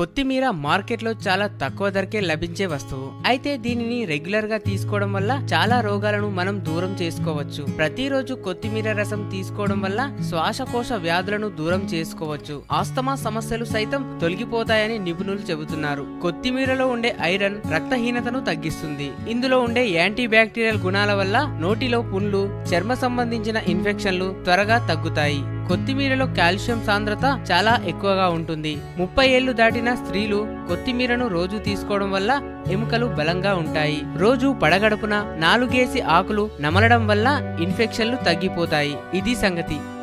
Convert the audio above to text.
కొత్తిమీర మార్కెట్లో చాలా తక్కువ ధరకే లభించే వస్తువు అయితే దీనిని రెగ్యులర్ గా తీసుకోవడం వల్ల చాలా రోగాలను మనం దూరం చేసుకోవచ్చు ప్రతిరోజు కొత్తిమీర రసం తీసుకోవడం వల్ల శ్వాసకోశ వ్యాధులను దూరం చేసుకోవచ్చు ఆస్తమా సమస్యలు సైతం తొలగిపోతాయని నిపుణులు చెబుతున్నారు కొత్తిమీరలో ఉండే ఐరన్ రక్తహీనతను తగ్గిస్తుంది ఇందులో ఉండే యాంటీ బ్యాక్టీరియల్ గుణాల వల్ల నోటిలో పుండ్లు చర్మ సంబంధించిన ఇన్ఫెక్షన్లు త్వరగా తగ్గుతాయి కొత్తిమీరలో కాల్షియం సాంద్రత చాలా ఎక్కువగా ఉంటుంది ముప్పై ఏళ్లు దాటిన స్త్రీలు కొత్తిమీరను రోజు తీసుకోవడం వల్ల ఎముకలు బలంగా ఉంటాయి రోజు పడగడుపున నాలుగేసి ఆకులు నమలడం వల్ల ఇన్ఫెక్షన్లు తగ్గిపోతాయి ఇది సంగతి